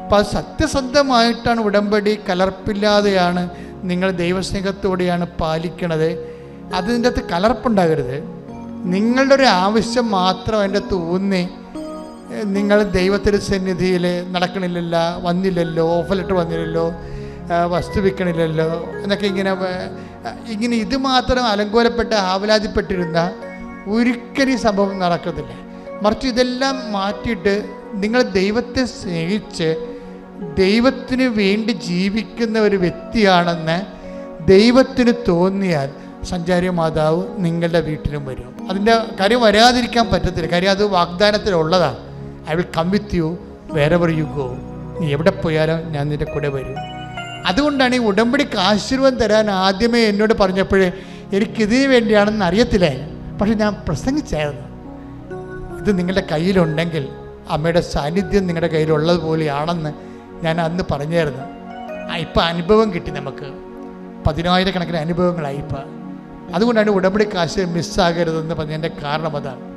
അപ്പോൾ അത് സത്യസന്ധമായിട്ടാണ് ഉടമ്പടി കലർപ്പില്ലാതെയാണ് നിങ്ങൾ ദൈവസ്നേഹത്തോടെയാണ് പാലിക്കണത് അതിൻ്റെ അകത്ത് കലർപ്പുണ്ടാകരുത് നിങ്ങളുടെ ഒരു ആവശ്യം മാത്രം അതിൻ്റെ തോന്നി ഏഹ് നിങ്ങൾ ദൈവത്തിൻ്റെ സന്നിധിയിൽ നടക്കണില്ലല്ലോ വന്നില്ലല്ലോ ഓഫർ ലെറ്റർ വന്നില്ലല്ലോ ആ, വസ്തു വിൽക്കണില്ലല്ലോ എന്നൊക്കെ ഇങ്ങനെ വേ- ഇങ്ങനെ ഇത് മാത്രം അലങ്കോലപ്പെട്ട് ആവലാതിപ്പെട്ടിരുന്ന ഒരിക്കലും ഈ സംഭവം നടക്കത്തില്ല മറിച്ച് ഇതെല്ലാം മാറ്റിയിട്ട് നിങ്ങൾ ദൈവത്തെ സ്നേഹിച്ച് ദൈവത്തിന് വേണ്ടി ജീവിക്കുന്ന ഒരു വ്യക്തിയാണെന്ന് ദൈവത്തിന് തോന്നിയാൽ സഞ്ചാരി മാതാവ് നിങ്ങളുടെ വീട്ടിലും വരും അതിൻ്റെ കാര്യം വരാതിരിക്കാൻ പറ്റത്തില്ല കാര്യം അത് വാഗ്ദാനത്തിലുള്ളതാണ് I will come with you വേറെ യു ഗോ നീ എവിടെ പോയാലും ഞാൻ നിൻ്റെ കൂടെ വരും അതുകൊണ്ടാണ് ഈ ഉടമ്പടിക്ക് ആശീർവാദം തരാൻ ആദ്യമേ എന്നോട് പറഞ്ഞപ്പോഴേ എനിക്കിതിന് വേണ്ടിയാണെന്ന് അറിയത്തില്ലേ പക്ഷെ ഞാൻ പ്രസംഗിച്ചായിരുന്നു ഇത് നിങ്ങളുടെ കയ്യിലുണ്ടെങ്കിൽ അമ്മയുടെ സാന്നിധ്യം നിങ്ങളുടെ കയ്യിലുള്ളതുപോലെയാണെന്ന് ഞാൻ അന്ന് പറഞ്ഞായിരുന്നു ആ ഇപ്പം അനുഭവം കിട്ടി നമുക്ക് പതിനായിരക്കണക്കിന് അനുഭവങ്ങളായി ഇപ്പം അതുകൊണ്ടാണ് ഉടമ്പടി കാശ് മിസ്സാകരുതെന്ന് പറഞ്ഞതിൻ്റെ കാരണം അതാണ്